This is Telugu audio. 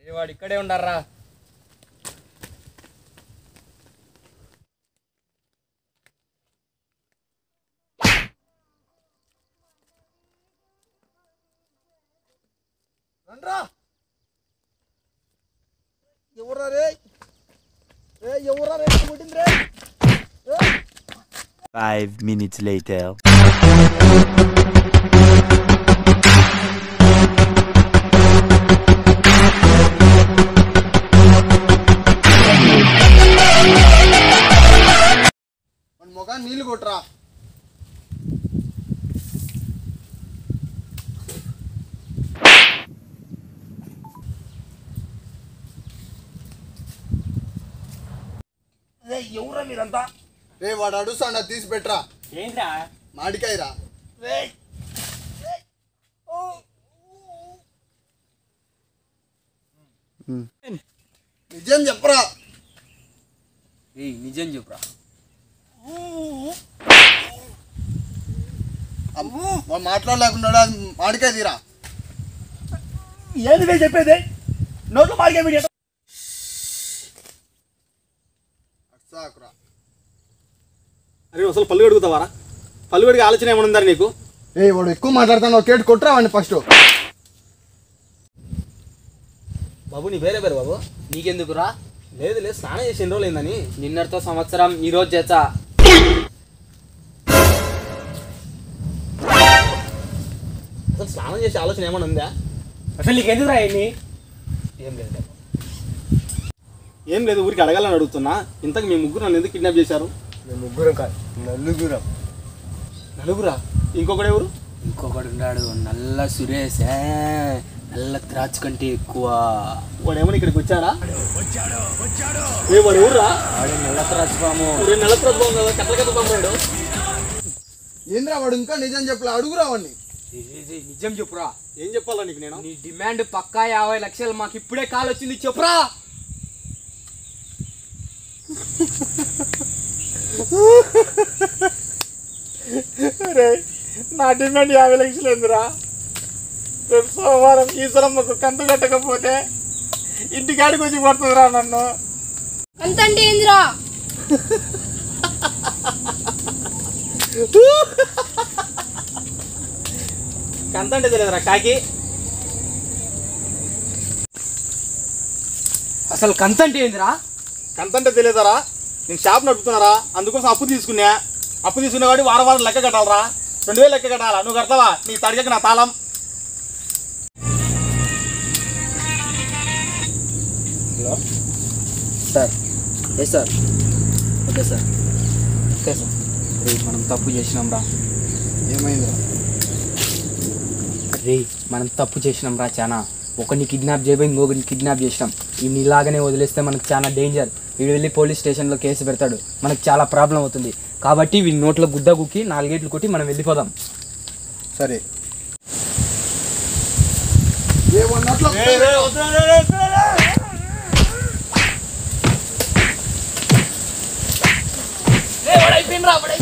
ఏ వాడు ఇక్కడే ఉండారా రండ్రా ఎవరా రే రే ఎవరా రే కొట్టింది రే Five minutes later. మన మొగాన్ని నీళ్ళు కొట్టరా ఎవరా మీరంతా రే వాడు అడుస్తాడు తీసి పెట్టరా ఏంట్రా మాడికాయరా రే నిజం చెప్పరా ఏ నిజం చెప్పురా అమ్మో, వాడు మాట్లాడలేకున్నాడు అది మాడికాయ తీరా ఏంది నేను చెప్పేది నోట్లో మార్గే వీడియో అట్సాకురా అరే అసలు పళ్ళు అడుగుతావారా పళ్ళు అడిగే ఆలోచన ఏమైనా ఉందా నీకు ఏ వాడు ఎక్కువ మాట్లాడుతాను ఒక కేటు కొట్టరా వాడిని ఫస్ట్ బాబు నీ పేరే పేరు బాబు నీకెందుకురా లేదు లేదు స్నానం చేసి ఎన్ని రోజులు అయిందని నిన్నటితో సంవత్సరం ఈ రోజు చేస్తా అసలు స్నానం చేసే ఆలోచన ఏమైనా ఉందా అసలు నీకు ఎందుకు రాయండి ఏం లేదు బాబు. ఏం లేదు ఊరికి అడగాలని అడుగుతున్నా ఇంతకు మీ ముగ్గురు నన్ను ఎందుకు కిడ్నాప్ చేశారు మేము ముగ్గురం కాదు నలుగురం నలుగురా ఇంకొకడు ఎవరు ఇంకొకడు ఉన్నాడు నల్ల సురేష్ ఏ, నల్ల త్రాచు కంటే ఎక్కువ వాడు ఏమైనా ఇక్కడికి వచ్చాడా ఏ వాడు ఎవరురా వాడు నల్ల త్రాచు పాము రెండు నెలల ప్రభుత్వం కదా కట్టల కథ పంపాడు ఏంద్రా వాడు ఇంకా నిజం చెప్పలే అడుగురా వాడిని జీ, జీ, జీ, నిజం చెప్పురా ఏం చెప్పాలా నీకు నేను నీ డిమాండ్ పక్కా యాభై లక్షలు మాకు ఇప్పుడే కాల్ వచ్చింది చెప్పురా రే నా డిమాండ్ యాభై లక్షలు ఎందురా రేపు సోమవారం ఈశ్వరమ్మకు కంతు కట్టకపోతే ఇంటికాడికి వచ్చి పడుతుందిరా నన్ను అంతంటే ఏందిరా కంత అంటే తెలియదురా కాకి అసలు కంతంటే ఏందిరా కంత అంటే తెలియదురా నేను షాప్ నడుపుతున్నారా అందుకోసం అప్పు తీసుకున్నా అప్పు తీసుకున్నా కాబట్టి వారం వారం లెక్క కట్టాలరా రెండు వేలు లెక్క కట్టాలా నువ్వు కడతావా నీ తడిగక నా తాళం సార్ ఏ sir okay sir okay sir రే మనం తప్పు చేసినాం రా ఏమైందిరా రే మనం తప్పు చేసినాం రా చాలా ఒకరిని కిడ్నాప్ చేయబోయి ఇంకొకరిని కిడ్నాప్ చేసినాం ఈ ఇలాగనే వదిలేస్తే మనకు చాలా డేంజర్ వీడు వెళ్ళి పోలీస్ స్టేషన్లో కేసు పెడతాడు మనకు చాలా ప్రాబ్లం అవుతుంది కాబట్టి వీడి నోట్లో గుద్ద గుక్కి నాలుగేట్లు కొట్టి మనం వెళ్ళిపోదాం సరే ఏ వాడి నోట్లో అయిపోయింది రా